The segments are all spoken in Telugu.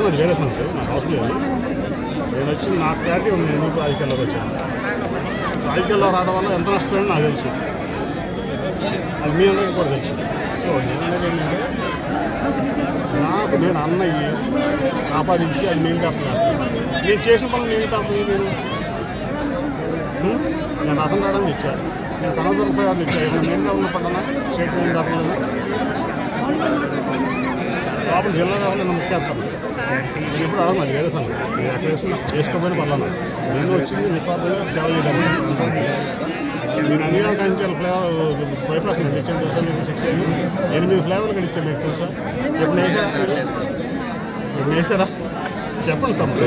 అది వేరే సంగతి నాకు అవసరం లేదు నేను వచ్చి నా క్లారిటీ ఉంది నేను ఎందుకు రాజకీయాల్లోకి వచ్చాను రాజకీయాల్లో రావడం వల్ల ఎంత నష్టపోయిందో నాకు తెలుసు అది మీ అందరికీ కూడా తెలుసు సో నేను అనేది ఏంటంటే నాకు నేను అన్నయ్యి ఆపాదించి అది నేను కాపు చేస్తాను నేను చేసిన పనులు నేను కాపు నేను హ్మ్? నేను అతను రావడానికి ఇచ్చాను నేను తన దొరికిపోయాడు ఇచ్చాను ఇప్పుడు నేను కావాలి పడ్డానా స్టేట్ నేను కావాలి లోపల జిల్లా కావాలి నన్ను ముఖ్యేస్తాను నేను ఎప్పుడు అడగను అది వేరే సంగతి నేను ఎక్కడ వేసుకున్నా వేసుకోపోయిన పర్లేదు నేను వచ్చింది నిస్వార్థంగా సేవ చేయడానికి నేను అన్ని రకాల ఫ్లేవర్ బైపాస్ నేను ఇచ్చాను తెలుసా మీకు సిక్స్ అయ్యి ఎనిమిది ఫ్లేవర్లు కూడా ఇచ్చాను మీకు తెలుసా ఎప్పుడు వేసారా మీరు ఇప్పుడు వేసారా చెప్పండి తప్పు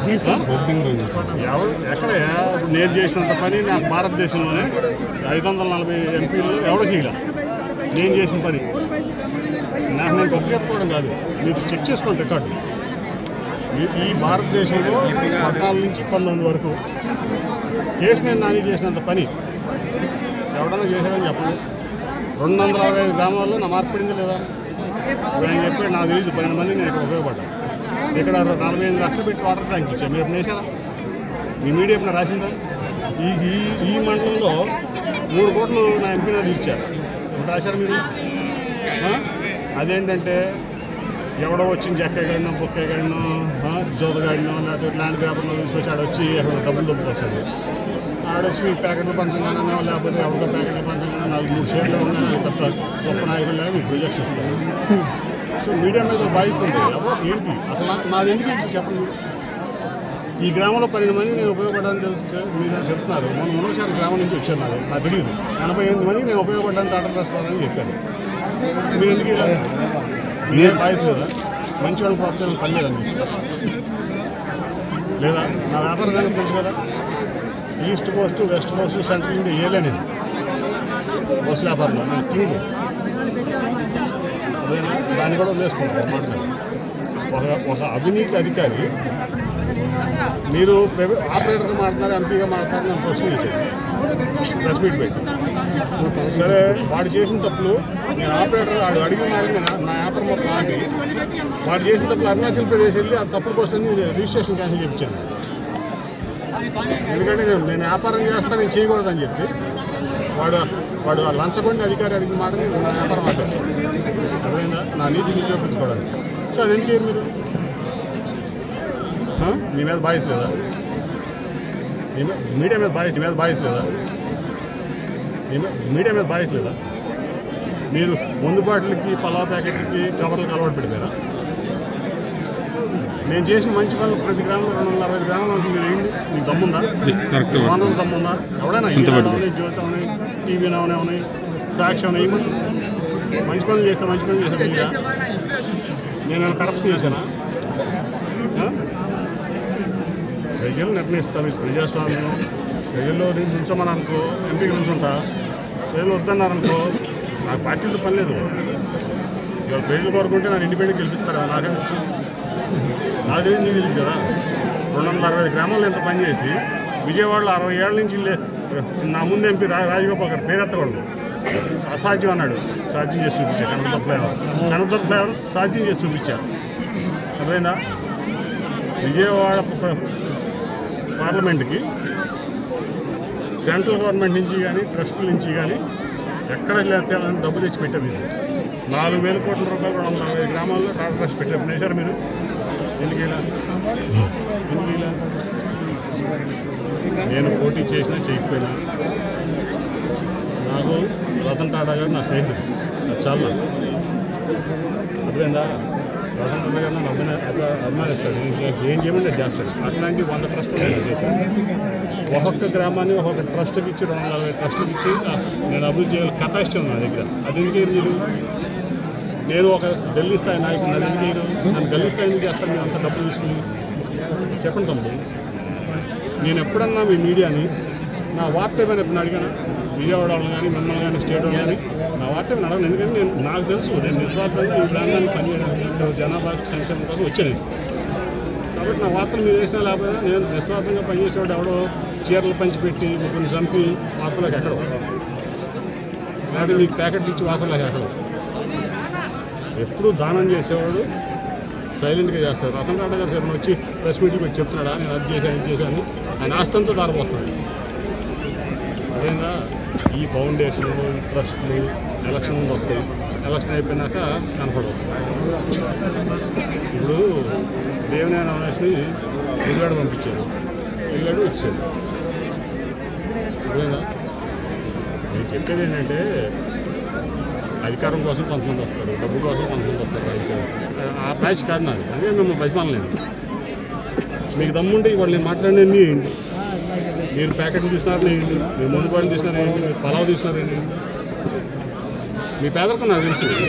ఎవరు ఎక్కడ నేను చేసినంత పని నాకు భారతదేశంలోనే ఐదు వందల నలభై ఎంపీలు ఎవరు చేయలే నేను చేసిన పని నాకు నేను గొప్ప చెప్పుకోవడం కాదు మీరు చెక్ చేసుకోండి రికార్డు ఈ- ఈ భారతదేశంలో పద్నాలుగు నుంచి పంతొమ్మిది వరకు కేసినేని నాని చేసినంత పని ఎవడన్నా చేశాడని చెప్పండి రెండు వందల అరవై ఐదు గ్రామాల్లో నా మార్పడింది లేదా ఇప్పుడు ఆయన చెప్పాడు నాకు తెలియదు పన్నెండు మంది నేను ఇక్కడ ఉపయోగపడ్డా ఇక్కడ నలభై ఎనిమిది లక్షలు పెట్టి వాటర్ ట్యాంక్ ఇచ్చాను మీరు ఎప్పుడు వేసారా మీ మీడియా ఎప్పుడు రాసిందా ఈ ఈ ఈ మండలంలో మూడు కోట్లు నా ఎంపీ నాది ఇచ్చారు ఇప్పుడు రాశారు మీరు ఆ? అదేంటంటే ఎవడో వచ్చి జక్కగాడినో బొక్కగాడినో జోదగాడినో లేకపోతే ల్యాండ్ గ్రాబర్నో తీసుకొచ్చి ఆడ వచ్చి అక్కడ డబ్బులు దొబ్బుకొస్తాడు ఆడొచ్చి మీ ప్యాకెట్లు పంచగానో లేకపోతే ఎవరికో ప్యాకెట్లు పంచగానో నాలుగు మూడు షేర్లు ఉన్నాయి అది పెద్ద గొప్ప నాయకులు లేక మీకు ప్రొజెక్ట్స్ ఇస్తారు సో మీడియా మీద బాధిస్తుంది ఎవరు ఏంటి అసలు నాకు నాది ఎందుకు ఏంటి చెప్పండి ఈ గ్రామంలో పన్నెండు మంది నేను ఉపయోగపడడానికి తెలుసు మీరు చెప్తున్నారు మొన్న మునసారి గ్రామం నుంచి వచ్చాను నాకు నాకు తెలియదు ఎనభై ఎనిమిది మందికి నేను ఉపయోగపడడానికి టాటా ట్రస్ట్ వాళ్ళని చెప్పాను మీరు ఎందుకు ఇలా మీరే బాధ్యత లేదా మంచి వాళ్ళని ప్రోత్సాహం పని లేదండి లేదా నా వ్యాపార సంగతి తెలుసు కదా east coast west coast central India ఏలే నేను బస్ వ్యాపారంలో నేను కింగ్ అదేనా దాన్ని కూడా వదిలేసుకుంటాను మాట్లాడు ఒక ఒక అవినీతి అధికారి మీరు ప్రైవేట్ ఆపరేటర్గా మాట్లాడారు ఎంపీగా మాట్లాడారు నేను క్వశ్చన్ చేశాను ప్రెస్ మీట్ పెట్టి సరే వాడు చేసిన తప్పులు నేను ఆపరేటర్ వాడు అడిగిన అడిగిన నా వ్యాపారం మొత్తం ఆపి వాడు చేసిన తప్పులు అరుణాచల్ ప్రదేశ్ వెళ్ళి ఆ తప్పుల కోసం రిజిస్ట్రేషన్ క్యాన్సిల్ చేయించాను ఎందుకంటే నేను నేను వ్యాపారం చేస్తా నేను చేయకూడదని చెప్పి వాడు వాడు ఆ లంచగొండి అధికారి అడిగిన మాట నేను నా వ్యాపారం ఆపాను అర్థమైందా నా నీతి నిరూపించుకోవడానికి సో అది ఎందుకు చేయరు మీరు ఆ? మీ మీద బాధ్యత లేదా మీ మీద- మీడియా మీద బాధ్యత మీ మీద బాధ్యత లేదా మీ మీద- మీడియా మీద బాధ్యత లేదా మీరు ముందు బాటిల్కి పలావ్ ప్యాకెట్లకి కవర్లకు అలవాటు పెడిపోయారా నేను చేసిన మంచి పనులు ప్రతి గ్రామంలో రెండు వందల అరవై గ్రామంలో ఉంటుంది మీరు ఏంటి మీకు దమ్ముందా కరెక్ట్ వానలు దమ్ముందా ఎవడైనా ఎంత ఈనాడు పడింది? అవని జ్యోతి అవని టీవీ అవని అవని సాక్షి అవని ఏమని మంచి పనులు చేస్తే మంచి పనులు చేస్తే మీరా నేను కరప్షన్ చేశానా ఆ? ప్రజలు నిర్ణయిస్తాను ఇది ప్రజాస్వామ్యం ప్రజల్లో నుంచోమని అనుకో ఎంపీకి నుంచుంటా ప్రజలు వద్దన్నారనుకో నాకు పార్టీలతో పని లేదు ఇవాళ ప్రజలు కోరుకుంటే నన్ను ఇండిపెండెంట్ గెలిపిస్తారా నాకేం తెలుసు నాకు తెలియదు నీకు తెలియదు కదా రెండు వందల అరవై ఐదు గ్రామాల్లో ఎంత పని చేసి విజయవాడలో అరవై ఏళ్ళ నుంచి లే- నా ముందు ఎంపీ రా రాజగోపాల్ గారు పేరెత్తకూడదు అసాధ్యం అన్నాడు సాధ్యం చేసి చూపించా కనకదుర్గ ఫ్లైఓవర్ కనకదుర్గ ఫ్లైఓవర్ సాధ్యం చేసి చూపించారు అర్థమైందా విజయవాడ ప- పార్లమెంట్కి సెంట్రల్ గవర్నమెంట్ నుంచి కానీ ట్రస్టుల నుంచి కానీ ఎక్కడ లేకపోతే డబ్బు తెచ్చి పెట్టారు మీరు నాలుగు వేల కోట్ల రూపాయలు రెండు వందల అరవై గ్రామాల్లో టాటా ట్రస్ట్ పెట్టారు వేశారు మీరు ఎందుకు ఇలా ఎందుకు ఇలా నేను పోటీ చేసినా చేయకపోయినా నాకు రతన్ టాటా గారు నా స్నేహితుడు అది చాలా నాకు. అర్థమైందా రతన్ టాటా గారు నన్ను అభిన అభి- అభిమానిస్తాడు నేను చే- ఏం చేయమని అది చేస్తాడు అట్లాంటి వంద ట్రస్టులు ఉన్నాయి నా చేతిలో. ఒక్కొక్క గ్రామాన్ని ఒక్కొక్క ట్రస్ట్కి ఇచ్చి రెండు వందల అరవై ట్రస్ట్కి ఇచ్చి ఆ, నేను అభివృద్ధి చేయాలి కెపాసిటీ ఉంది నా దగ్గర అది ఎందుకు మీరు నేను ఒక ఢిల్లీ స్థాయి నాయకుడు నన్ను ఎందుకు చేయరు? నన్ను ఢిల్లీ స్థాయి ఎందుకు చేస్తాను మీరు అంత డబ్బులు తీసుకుని చెప్పండి తమ్ముడు నేను ఎప్పుడన్నా మీ మీడియాని నా వార్త ఏమైనా ఎప్పుడు అడిగాను విజయవాడ వాళ్ళు కానీ మిమ్మల్ని కానీ స్టేట్ వాళ్ళు కానీ నా వార్త ఏమైనా అడగను ఎందుకంటే నేను నాకు తెలుసు నేను నిస్వార్థంగా ఈ ప్రాంతాన్ని పనిచేయడానికి ఇక్కడ జనాభా సంక్షేమం కోసం వచ్చాను కాబట్టి నా వార్తలు మీరు వేసినా లేకపోయినా నేను నిస్వార్థంగా పనిచేసేవాడు ఎవడో చీరలు పంచిపెట్టి ముగ్గురిని చంపి వార్తలకు ఎక్కడో లేకపోతే మీకు ప్యాకెట్ ఇచ్చి వార్తలకు ఎక్కడో ఎప్పుడు దానం చేసేవాడు సైలెంట్గా చేస్తారు రతన్ టాటా గారు సార్ వచ్చి ప్రెస్ మీట్లు పెట్టి చెప్తున్నాడా నేను అది చేశాను ఇది చేశాను ఆయన ఆస్తంతా దారిపోతున్నాడు అదేనా ఈ ఫౌండేషన్ ట్రస్ట్లు ఎలక్షన్ ముందు వస్తాయి ఎలక్షన్ అయిపోయినాక కనపడవు ఇప్పుడు దేవినేని అవినాష్ని విజయవాడ పంపించారు వెళ్ళాడు వచ్చాడు అదేనా నేను చెప్పేది ఏంటంటే అధికారం కోసం కొంతమంది వస్తారు డబ్బు కోసం కొంతమంది వస్తారు రాజకీయాలు. ఆ ప్యాచ్ కాదు నాది అదే మిమ్మల్ని బతిమాలలేదు మీకు దమ్ముంటే ఇవాళ నేను మాట్లాడినవి ఏంటి మీరు ప్యాకెట్లు తీసినారు ఏంటి మీరు ముందు వాళ్ళు తీసినారు ఏంటి మీరు పలావ్ తీసినారు ఏంటి మీ పేదరికం నాకు తెలుసు